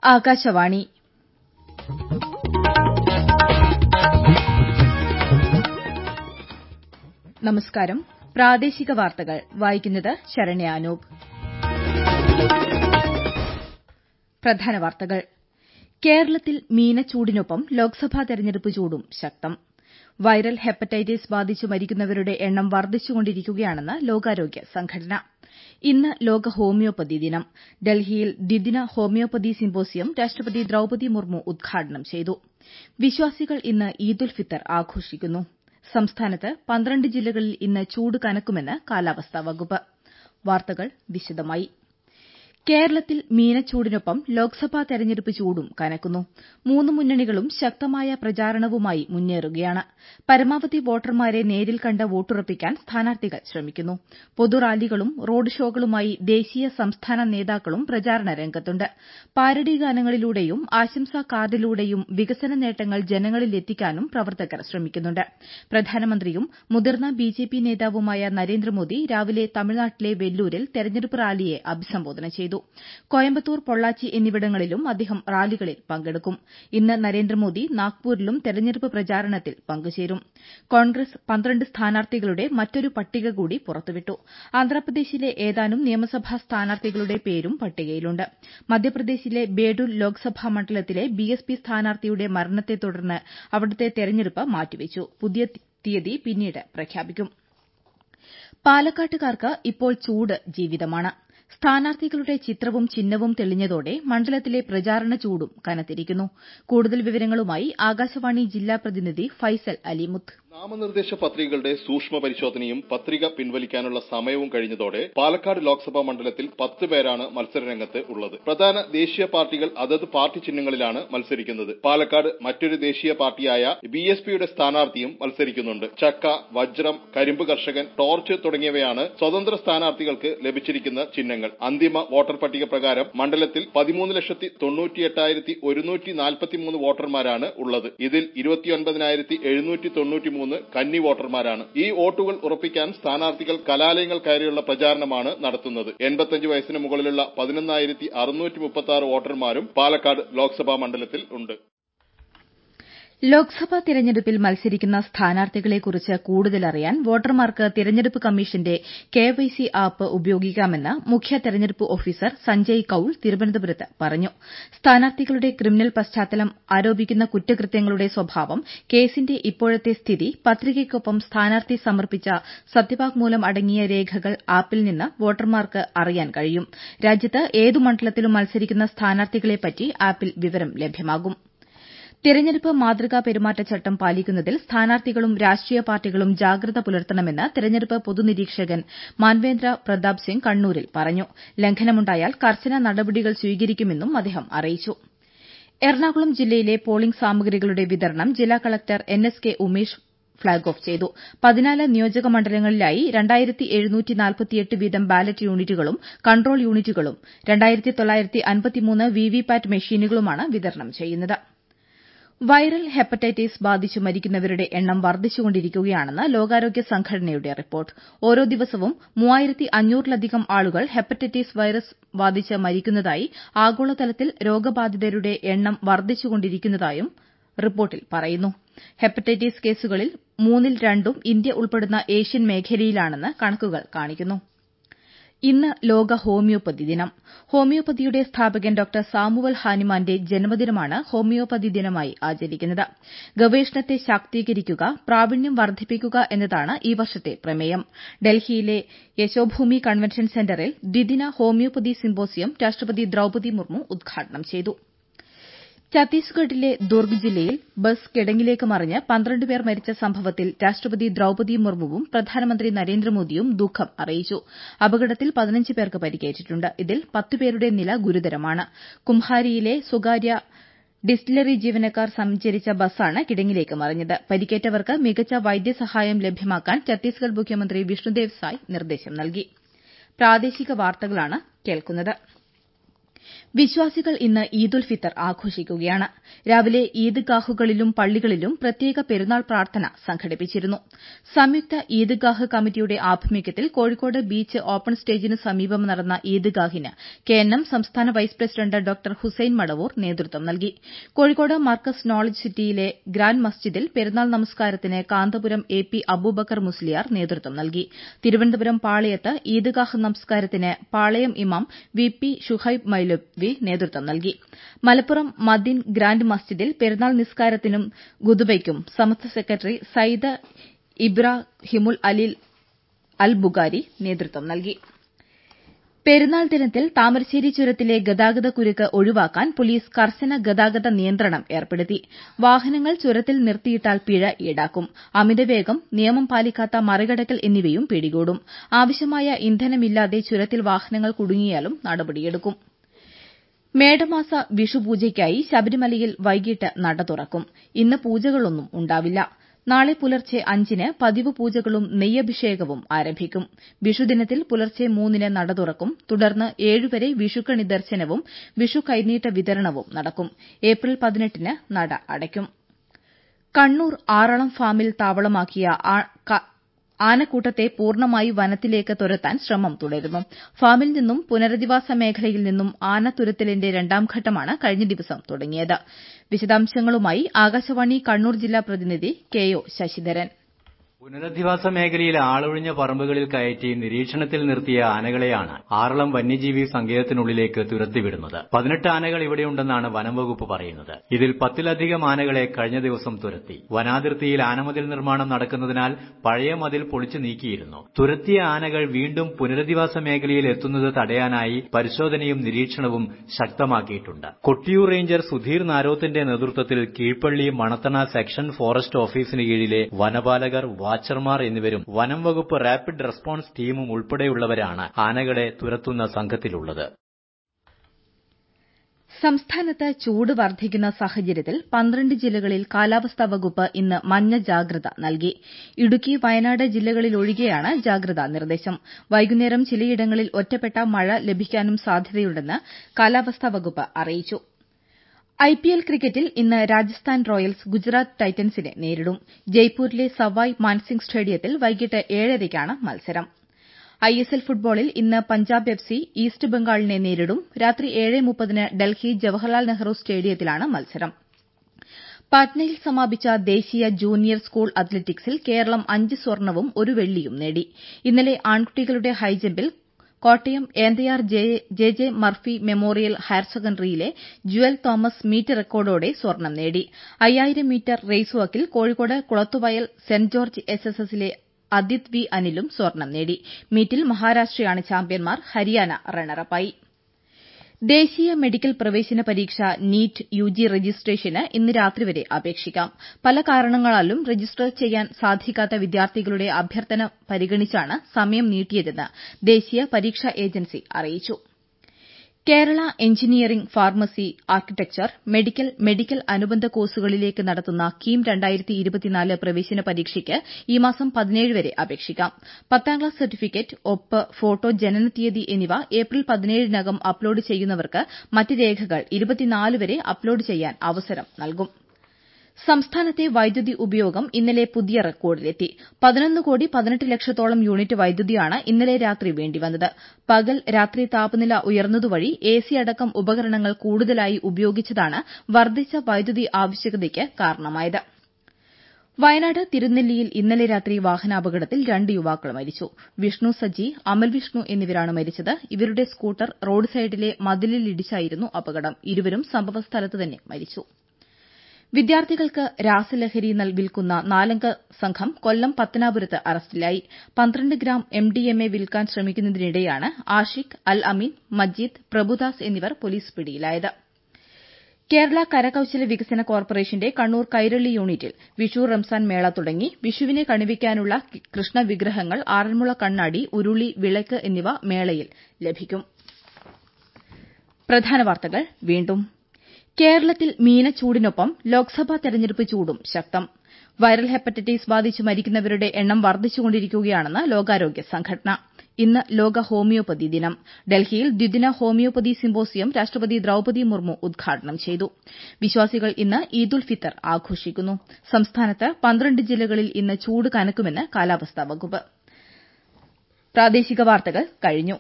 ആകാശവാണി നമസ്കാരം പ്രാദേശിക വാർത്തകൾ വായിക്കുന്നത് ശരണ്യ അനൂപ് പ്രധാന വാർത്തകൾ കേരളത്തിൽ മീനച്ചൂടിനൊപ്പം ലോക്സഭാ തെരഞ്ഞെടുപ്പ് ചൂടും ശക്തം വൈറൽ ഹെപ്പറ്റൈറ്റിസ് ബാധിച്ച് മരിക്കുന്നവരുടെ എണ്ണം വർദ്ധിച്ചുകൊണ്ടിരിക്കുകയാണെന്ന് ലോകാരോഗ്യ സംഘടന ഇന്ന് ലോക ഹോമിയോപ്പതി ദിനം ഡൽഹിയിൽ ദ്വിദിന ഹോമിയോപ്പതി സിമ്പോസിയം രാഷ്ട്രപതി ദ്രൌപദി മുർമു ഉദ്ഘാടനം ചെയ്തു വിശ്വാസികൾ ഇന്ന് ഈദുൽ ഫിത്തർ ആഘോഷിക്കുന്നു സംസ്ഥാനത്ത് പന്ത്രണ്ട് ജില്ലകളിൽ ഇന്ന് ചൂട് കനക്കുമെന്ന് കാലാവസ്ഥാ വകുപ്പ് വാർത്തകൾ വിശദമായി കേരളത്തിൽ മീനച്ചൂടിനൊപ്പം ലോക്സഭാ തെരഞ്ഞെടുപ്പ് ചൂടും കനക്കുന്നു മൂന്ന് മുന്നണികളും ശക്തമായ പ്രചാരണവുമായി മുന്നേറുകയാണ് പരമാവധി വോട്ടർമാരെ നേരിൽ കണ്ട് വോട്ടുറപ്പിക്കാൻ സ്ഥാനാർത്ഥികൾ ശ്രമിക്കുന്നു പൊതുറാലികളും റോഡ് ഷോകളുമായി ദേശീയ സംസ്ഥാന നേതാക്കളും പ്രചാരണ രംഗത്തുണ്ട് പാരഡി ഗാനങ്ങളിലൂടെയും ആശംസാ കാർഡിലൂടെയും വികസന നേട്ടങ്ങൾ ജനങ്ങളിലെത്തിക്കാനും പ്രവർത്തകർ ശ്രമിക്കുന്നുണ്ട് പ്രധാനമന്ത്രിയും മുതിർന്ന ബിജെപി നേതാവുമായ നരേന്ദ്രമോദി രാവിലെ തമിഴ്നാട്ടിലെ വെല്ലൂരിൽ തെരഞ്ഞെടുപ്പ് റാലിയെ അഭിസംബോധന ചെയ്തു കോയമ്പത്തൂർ പൊള്ളാച്ചി എന്നിവിടങ്ങളിലും അദ്ദേഹം റാലികളിൽ പങ്കെടുക്കും ഇന്ന് നരേന്ദ്രമോദി നാഗ്പൂരിലും തെരഞ്ഞെടുപ്പ് പ്രചാരണത്തിൽ പങ്കുചേരും കോൺഗ്രസ് പന്ത്രണ്ട് സ്ഥാനാർത്ഥികളുടെ മറ്റൊരു പട്ടിക കൂടി പുറത്തുവിട്ടു ആന്ധ്രാപ്രദേശിലെ ഏതാനും നിയമസഭാ സ്ഥാനാർത്ഥികളുടെ പേരും പട്ടികയിലുണ്ട് മധ്യപ്രദേശിലെ ബേഡൂൽ ലോക്സഭാ മണ്ഡലത്തിലെ ബിഎസ്പി സ്ഥാനാർത്ഥിയുടെ മരണത്തെ തുടർന്ന് അവിടുത്തെ തെരഞ്ഞെടുപ്പ് മാറ്റിവച്ചു പുതിയ തീയതി പിന്നീട് പ്രഖ്യാപിക്കും പാലക്കാട്ടുകാർക്ക് ഇപ്പോൾ ചൂട് ജീവിതമാണ് സ്ഥാനാർത്ഥികളുടെ ചിത്രവും ചിഹ്നവും തെളിഞ്ഞതോടെ മണ്ഡലത്തിലെ പ്രചാരണ ചൂടും കനത്തിരിക്കുന്നു കൂടുതൽ വിവരങ്ങളുമായി ആകാശവാണി ജില്ലാ പ്രതിനിധി ഫൈസൽ അലിമുത്ത് നാമനിർദ്ദേശ പത്രികകളുടെ സൂക്ഷ്മ പരിശോധനയും പത്രിക പിൻവലിക്കാനുള്ള സമയവും കഴിഞ്ഞതോടെ പാലക്കാട് ലോക്സഭാ മണ്ഡലത്തിൽ പത്ത് പേരാണ് മത്സരരംഗത്ത് ഉള്ളത് പ്രധാന ദേശീയ പാർട്ടികൾ അതത് പാർട്ടി ചിഹ്നങ്ങളിലാണ് മത്സരിക്കുന്നത് പാലക്കാട് മറ്റൊരു ദേശീയ പാർട്ടിയായ ബി എസ് പിയുടെ സ്ഥാനാർത്ഥിയും മത്സരിക്കുന്നുണ്ട് ചക്ക വജ്രം കരിമ്പ് കർഷകൻ ടോർച്ച് തുടങ്ങിയവയാണ് സ്വതന്ത്ര സ്ഥാനാർത്ഥികൾക്ക് ലഭിച്ചിരിക്കുന്ന ചിഹ്നങ്ങൾ അന്തിമ വോട്ടർ പട്ടിക പ്രകാരം മണ്ഡലത്തിൽ പതിമൂന്ന് ലക്ഷത്തി തൊണ്ണൂറ്റി എട്ടായിരത്തി ഒരുന്നൂറ്റി നാൽപ്പത്തിമൂന്ന് വോട്ടർമാരാണ് ഉള്ളത് ഇതിൽ ഇരുപത്തിയൊൻപതിനായിരത്തി എഴുന്നൂറ്റി തൊണ്ണൂറ്റി മൂന്ന് കന്നി വോട്ടർമാരാണ് ഈ വോട്ടുകൾ ഉറപ്പിക്കാൻ സ്ഥാനാർത്ഥികൾ കലാലയങ്ങൾ കയറിയുള്ള പ്രചാരണമാണ് നടത്തുന്നത് എൺപത്തിയഞ്ച് വയസ്സിന് മുകളിലുള്ള പതിനൊന്നായിരത്തി അറുന്നൂറ്റി മുപ്പത്തി ആറ് വോട്ടർമാരും പാലക്കാട് ലോക്സഭാ മണ്ഡലത്തിൽ ഉണ്ട് ലോക്സഭാ തെരഞ്ഞെടുപ്പിൽ മത്സരിക്കുന്ന സ്ഥാനാർത്ഥികളെക്കുറിച്ച് കൂടുതലറിയാൻ വോട്ടർമാർക്ക് തെരഞ്ഞെടുപ്പ് കമ്മീഷന്റെ കെവൈസി ആപ്പ് ഉപയോഗിക്കാമെന്ന് മുഖ്യ തെരഞ്ഞെടുപ്പ് ഓഫീസർ സഞ്ജയ് കൌൾ തിരുവനന്തപുരത്ത് പറഞ്ഞു സ്ഥാനാർത്ഥികളുടെ ക്രിമിനൽ പശ്ചാത്തലം ആരോപിക്കുന്ന കുറ്റകൃത്യങ്ങളുടെ സ്വഭാവം കേസിന്റെ ഇപ്പോഴത്തെ സ്ഥിതി പത്രികയ്ക്കൊപ്പം സ്ഥാനാർത്ഥി സമർപ്പിച്ച സത്യവാങ്മൂലം അടങ്ങിയ രേഖകൾ ആപ്പിൽ നിന്ന് വോട്ടർമാർക്ക് അറിയാൻ കഴിയും രാജ്യത്ത് ഏതു മണ്ഡലത്തിലും മത്സരിക്കുന്ന സ്ഥാനാർത്ഥികളെപ്പറ്റി ആപ്പിൽ വിവരം ലഭ്യമാകും തെരഞ്ഞെടുപ്പ് മാതൃകാ പെരുമാറ്റച്ചട്ടം പാലിക്കുന്നതിൽ സ്ഥാനാർത്ഥികളും രാഷ്ട്രീയ പാർട്ടികളും ജാഗ്രത പുലർത്തണമെന്ന് തെരഞ്ഞെടുപ്പ് പൊതുനിരീക്ഷകൻ മാൻവേന്ദ്ര പ്രതാപ് സിംഗ് കണ്ണൂരിൽ പറഞ്ഞു ലംഘനമുണ്ടായാൽ കർശന നടപടികൾ സ്വീകരിക്കുമെന്നും അദ്ദേഹം അറിയിച്ചു എറണാകുളം ജില്ലയിലെ പോളിംഗ് സാമഗ്രികളുടെ വിതരണം ജില്ലാ collector N S K Umesh flag off ചെയ്തു പതിനാല് നിയോജക മണ്ഡലങ്ങളിലായി രണ്ടായിരത്തി എഴുന്നൂറ്റി നാൽപ്പത്തിയെട്ട് വീതം ബാലറ്റ് യൂണിറ്റുകളും കൺട്രോൾ യൂണിറ്റുകളും രണ്ടായിരത്തി തൊള്ളായിരത്തി അൻപത്തിമൂന്ന് വിവിപാറ്റ് മെഷീനുകളുമാണ് വിതരണം ചെയ്യുന്നത് വൈറൽ ഹെപ്പറ്റൈറ്റിസ് ബാധിച്ച് മരിക്കുന്നവരുടെ എണ്ണം വർദ്ധിച്ചുകൊണ്ടിരിക്കുകയാണെന്ന് ലോകാരോഗ്യ സംഘടനയുടെ റിപ്പോർട്ട് ഓരോ ദിവസവും മൂവായിരത്തി അഞ്ഞൂറിലധികം ആളുകൾ ഹെപ്പറ്റൈറ്റിസ് വൈറസ് ബാധിച്ച് മരിക്കുന്നതായി ആഗോളതലത്തിൽ രോഗബാധിതരുടെ എണ്ണം വർദ്ധിച്ചുകൊണ്ടിരിക്കുന്നതായും റിപ്പോർട്ടിൽ പറയുന്നു ഹെപ്പറ്റൈറ്റിസ് കേസുകളിൽ മൂന്നിൽ രണ്ടും ഇന്ത്യ ഉൾപ്പെടുന്ന ഏഷ്യൻ മേഖലയിലാണെന്ന് കണക്കുകൾ കാണിക്കുന്നു ഇന്ന് ലോക ഹോമിയോപ്പതി ദിനം ഹോമിയോപ്പതിയുടെ സ്ഥാപകൻ ഡോക്ടർ സാമുവൽ ഹാനിമാന്റെ ജന്മദിനമാണ് ഹോമിയോപ്പതി ദിനമായി ആചരിക്കുന്നത് ഗവേഷണത്തെ ശാക്തീകരിക്കുക പ്രാവീണ്യം വർദ്ധിപ്പിക്കുക എന്നതാണ് ഈ വർഷത്തെ പ്രമേയം ഡൽഹിയിലെ യശോഭൂമി കൺവെൻഷൻ സെന്ററിൽ ദ്വിദിന ഹോമിയോപ്പതി സിമ്പോസിയം രാഷ്ട്രപതി ദ്രൌപദി മുർമു ഉദ്ഘാടനം ചെയ്തു ഛത്തീസ്ഗഡിലെ ദുർഗ് ജില്ലയിൽ ബസ് കിടങ്ങിലേക്ക് മറിഞ്ഞ് പന്ത്രണ്ട് പേർ മരിച്ച സംഭവത്തിൽ രാഷ്ട്രപതി ദ്രൌപദി മുർമുവും പ്രധാനമന്ത്രി നരേന്ദ്രമോദിയും ദുഃഖം അറിയിച്ചു അപകടത്തിൽ പതിനഞ്ച് പേർക്ക് പരിക്കേറ്റിട്ടുണ്ട് ഇതിൽ പത്തുപേരുടെ നില ഗുരുതരമാണ് കുംഹാരിയിലെ സ്വകാര്യ ഡിസ്റ്റിലറി ജീവനക്കാർ സഞ്ചരിച്ച ബസ്സാണ് കിടങ്ങിലേക്ക് മറിഞ്ഞത് പരിക്കേറ്റവർക്ക് മികച്ച വൈദ്യസഹായം ലഭ്യമാക്കാൻ ഛത്തീസ്ഗഡ് മുഖ്യമന്ത്രി വിഷ്ണുദേവ് സായ് നിർദ്ദേശം നൽകി വിശ്വാസികൾ ഇന്ന് ഈദുൽ ഫിത്തർ ആഘോഷിക്കുകയാണ് രാവിലെ ഈദ്ഗാഹുകളിലും പള്ളികളിലും പ്രത്യേക പെരുന്നാൾ പ്രാർത്ഥന സംഘടിപ്പിച്ചിരുന്നു സംയുക്ത ഈദ്ഗാഹ് കമ്മിറ്റിയുടെ ആഭിമുഖ്യത്തിൽ കോഴിക്കോട് ബീച്ച് ഓപ്പൺ സ്റ്റേജിന് സമീപം നടന്ന ഈദ്ഗാഹിന് കെഎൻഎം സംസ്ഥാന vice president doctor Hussain Madavoor നേതൃത്വം നൽകി കോഴിക്കോട് മർക്കസ് നോളജ് സിറ്റിയിലെ ഗ്രാൻഡ് മസ്ജിദിൽ പെരുന്നാൾ നമസ്കാരത്തിന് കാന്തപുരം എ പി അബൂബക്കർ മുസ്ലിയാർ നേതൃത്വം നൽകി തിരുവനന്തപുരം പാളയത്ത് ഈദ്ഗാഹ് നമസ്കാരത്തിന് പാളയം ഇമാം വി പി ഷുഹൈബ് മൈലവി നേതൃത്വം നൽകി മലപ്പുറം മദീൻ ഗ്രാൻഡ് മസ്ജിദിൽ പെരുന്നാൾ നിസ്കാരത്തിനും ഖുതുബയ്ക്കും സമസ്ത സെക്രട്ടറി സയ്യിദ് ഇബ്രാഹിമുൽ അൽ ബുഖാരി നേതൃത്വം നൽകി പെരുന്നാൾ ദിനത്തിൽ താമരശ്ശേരി ചുരത്തിലെ ഗതാഗതക്കുരുക്ക് ഒഴിവാക്കാൻ പോലീസ് കർശന ഗതാഗത നിയന്ത്രണം ഏർപ്പെടുത്തി വാഹനങ്ങൾ ചുരത്തിൽ നിർത്തിയിട്ടാൽ പിഴ ഈടാക്കും അമിതവേഗം നിയമം പാലിക്കാത്ത മറികടക്കൽ എന്നിവയും പിടികൂടും ആവശ്യമായ ഇന്ധനമില്ലാതെ ചുരത്തിൽ വാഹനങ്ങൾ കുടുങ്ങിയാലും നടപടിയെടുക്കും മേടമാസ വിഷുപൂജയ്ക്കായി ശബരിമലയിൽ വൈകിട്ട് നട തുറക്കും ഇന്ന് പൂജകളൊന്നും ഉണ്ടാവില്ല നാളെ പുലർച്ചെ അഞ്ചിന് പതിവ് പൂജകളും നെയ്യഭിഷേകവും ആരംഭിക്കും വിഷുദിനത്തിൽ പുലർച്ചെ മൂന്നിന് നട തുറക്കും തുടർന്ന് ഏഴുവരെ വിഷുക്കണി ദർശനവും വിഷു കൈനീട്ട വിതരണവും നടക്കും ഏപ്രിൽ പതിനെട്ടിന് നട അടയ്ക്കും കണ്ണൂർ ആറളം ഫാമിൽ താവളമാക്കിയ ആനക്കൂട്ടത്തെ പൂർണ്ണമായി വനത്തിലേക്ക് തുരത്താൻ ശ്രമം തുടരുന്നു ഫാമിൽ നിന്നും പുനരധിവാസ മേഖലയിൽ നിന്നും ആന തുരത്തലിന്റെ രണ്ടാം ഘട്ടമാണ് കഴിഞ്ഞ ദിവസം തുടങ്ങിയത് വിശദാംശങ്ങളുമായി ആകാശവാണി കണ്ണൂർ ജില്ലാ പ്രതിനിധി കെ ഒ ശശിധരൻ പുനരധിവാസ മേഖലയിലെ ആളൊഴിഞ്ഞ പറമ്പുകളിൽ കയറ്റി നിരീക്ഷണത്തിൽ നിർത്തിയ ആനകളെയാണ് ആറളം വന്യജീവി സങ്കേതത്തിനുള്ളിലേക്ക് തുരത്തിവിടുന്നത് പതിനെട്ട് ആനകൾ ഇവിടെയുണ്ടെന്നാണ് വനം വകുപ്പ് പറയുന്നത് ഇതിൽ പത്തിലധികം ആനകളെ കഴിഞ്ഞ ദിവസം തുരത്തി വനാതിർത്തിയിൽ ആനമതിൽ നിർമ്മാണം നടക്കുന്നതിനാൽ പഴയ മതിൽ പൊളിച്ചു നീക്കിയിരുന്നു തുരത്തിയ ആനകൾ വീണ്ടും പുനരധിവാസ മേഖലയിൽ എത്തുന്നത് തടയാനായി പരിശോധനയും നിരീക്ഷണവും ശക്തമാക്കിയിട്ടുണ്ട് കൊട്ടിയൂർ റേഞ്ചർ സുധീർ നാരോത്തിന്റെ നേതൃത്വത്തിൽ കീഴ്പള്ളി മണത്തണ സെക്ഷൻ ഫോറസ്റ്റ് ഓഫീസിന് കീഴിലെ വനപാലകർ വാച്ചർമാർ എന്നിവരും വനം വകുപ്പ് റാപ്പിഡ് റെസ്പോൺസ് ടീമും ഉൾപ്പെടെയുള്ളവരാണ് ആനകളെ തുരത്തുന്ന സംഘത്തിലുള്ളത് സംസ്ഥാനത്ത് ചൂട് വർദ്ധിക്കുന്ന സാഹചര്യത്തിൽ പന്ത്രണ്ട് ജില്ലകളിൽ കാലാവസ്ഥാ വകുപ്പ് ഇന്ന് മഞ്ഞ ജാഗ്രത നൽകി ഇടുക്കി വയനാട് ജില്ലകളിലൊഴികെയാണ് ജാഗ്രതാ നിർദ്ദേശം വൈകുന്നേരം ചിലയിടങ്ങളിൽ ഒറ്റപ്പെട്ട മഴ ലഭിക്കാനും സാധ്യതയുണ്ടെന്ന് കാലാവസ്ഥാ വകുപ്പ് അറിയിച്ചു ഐപിഎൽ ക്രിക്കറ്റിൽ ഇന്ന് രാജസ്ഥാൻ റോയൽസ് ഗുജറാത്ത് ടൈറ്റൻസിനെ നേരിടും ജയ്പൂരിലെ സവായ് മാൻസിംഗ് സ്റ്റേഡിയത്തിൽ വൈകിട്ട് ഏഴരയ്ക്കാണ് മത്സരം ഐഎസ്എൽ ഫുട്ബോളിൽ ഇന്ന് പഞ്ചാബ് എഫ് സി ഈസ്റ്റ് ബംഗാളിനെ നേരിടും രാത്രി ഏഴ് മുപ്പതിന് ഡൽഹി ജവഹർലാൽ നെഹ്റു സ്റ്റേഡിയത്തിലാണ് മത്സരം പാറ്റ്നയിൽ സമാപിച്ച ദേശീയ ജൂനിയർ സ്കൂൾ അത്ലറ്റിക്സിൽ കേരളം അഞ്ച് സ്വർണവും ഒരു വെള്ളിയും നേടി ഇന്നലെ ആൺകുട്ടികളുടെ ഹൈജമ്പിൽ Kottayam Enthayar J J Murphy memorial higher സെക്കൻഡറിയിലെ ജുവൽ തോമസ് മീറ്റ് റെക്കോർഡോടെ സ്വർണം നേടി അയ്യായിരം മീറ്റർ റേസ് വാക്കിൽ കോഴിക്കോട് കുളത്തുവയൽ സെന്റ് ജോർജ് എസ്എസ്എസിലെ അദിത് വി അനിലും സ്വർണം നേടി മീറ്റിൽ മഹാരാഷ്ട്രയാണ് ചാമ്പ്യന്മാർ ഹരിയാന റണ്ണറപ്പായി ദേശീയ മെഡിക്കൽ പ്രവേശന പരീക്ഷ നീറ്റ് യുജി രജിസ്ട്രേഷന് ഇന്ന് രാത്രി വരെ അപേക്ഷിക്കാം പല കാരണങ്ങളാലും രജിസ്റ്റർ ചെയ്യാൻ സാധിക്കാത്ത വിദ്യാർത്ഥികളുടെ അഭ്യർത്ഥന പരിഗണിച്ചാണ് സമയം നീട്ടിയതെന്ന് ദേശീയ പരീക്ഷാ ഏജൻസി അറിയിച്ചു Kerala engineering pharmacy architecture medical medical അനുബന്ധ കോഴ്സുകളിലേക്ക് നടത്തുന്ന കീം പ്രവേശന പരീക്ഷയ്ക്ക് ഈ മാസം പതിനേഴ് വരെ അപേക്ഷിക്കാം പത്താം ക്ലാസ് സർട്ടിഫിക്കറ്റ് ഒപ്പ് ഫോട്ടോ ജനനതീയതി എന്നിവ ഏപ്രിൽ പതിനേഴിനകം അപ്ലോഡ് ചെയ്യുന്നവർക്ക് മറ്റ് രേഖകൾ ഇരുപത്തിനാല് വരെ അപ്ലോഡ് ചെയ്യാൻ അവസരം നൽകും സംസ്ഥാനത്തെ വൈദ്യുതി ഉപയോഗം ഇന്നലെ പുതിയ റെക്കോർഡിലെത്തി പതിനൊന്ന് കോടി പതിനെട്ട് ലക്ഷത്തോളം യൂണിറ്റ് വൈദ്യുതിയാണ് ഇന്നലെ രാത്രി വേണ്ടിവന്നത് പകൽ രാത്രി താപനില ഉയർന്നതുവഴി എസി അടക്കം ഉപകരണങ്ങൾ കൂടുതലായി ഉപയോഗിച്ചതാണ് വർദ്ധിച്ച വൈദ്യുതി ആവശ്യകതയ്ക്ക് കാരണമായത് വയനാട് തിരുനെല്ലിയിൽ ഇന്നലെ രാത്രി വാഹനാപകടത്തിൽ രണ്ട് യുവാക്കൾ മരിച്ചു വിഷ്ണു സജി അമൽ വിഷ്ണു എന്നിവരാണ് മരിച്ചത് ഇവരുടെ സ്കൂട്ടർ റോഡ് സൈഡിലെ മതിലിലിടിച്ചായിരുന്നു അപകടം ഇരുവരും സംഭവസ്ഥലത്ത് തന്നെ മരിച്ചു വിദ്യാർത്ഥികൾക്ക് രാസലഹരി വിൽക്കുന്ന നാലംഗ സംഘം കൊല്ലം പത്തനാപുരത്ത് അറസ്റ്റിലായി പന്ത്രണ്ട് ഗ്രാം എംഡിഎംഎ വിൽക്കാൻ ശ്രമിക്കുന്നതിനിടെയാണ് ആഷിഖ് അൽ അമീൻ മജീദ് പ്രഭുദാസ് എന്നിവർ പോലീസ് പിടിയിലായത് കേരള കരകൌശല വികസന കോർപ്പറേഷന്റെ കണ്ണൂർ കൈരളി യൂണിറ്റിൽ വിഷു റംസാൻ മേള തുടങ്ങി വിഷുവിനെ കണിവയ്ക്കാനുള്ള കൃഷ്ണവിഗ്രഹങ്ങൾ ആറന്മുള കണ്ണാടി ഉരുളി വിളക്ക് എന്നിവ മേളയിൽ ലഭിക്കും പ്രധാന വാർത്തകൾ വീണ്ടും കേരളത്തിൽ മീനച്ചൂടിനൊപ്പം ലോക്സഭാ തെരഞ്ഞെടുപ്പ് ചൂടും ശക്തം വൈറൽ ഹെപ്പറ്റൈറ്റിസ് ബാധിച്ച് മരിക്കുന്നവരുടെ എണ്ണം വർദ്ധിച്ചുകൊണ്ടിരിക്കുകയാണെന്ന് ലോകാരോഗ്യ സംഘടന ഇന്ന് ലോക ഹോമിയോപ്പതി ദിനം ഡൽഹിയിൽ ദ്വിദിന ഹോമിയോപ്പതി സിമ്പോസിയം രാഷ്ട്രപതി ദ്രൌപദി മുർമു ഉദ്ഘാടനം ചെയ്തു വിശ്വാസികൾ ഇന്ന് ഈദ് ഉൽ ഫിത്തർ ആഘോഷിക്കുന്നു സംസ്ഥാനത്ത് പന്ത്രണ്ട് ജില്ലകളിൽ ഇന്ന് ചൂട് കനക്കുമെന്ന് കാലാവസ്ഥാ വകുപ്പ് പ്രാദേശിക വാർത്തകൾ കഴിഞ്ഞു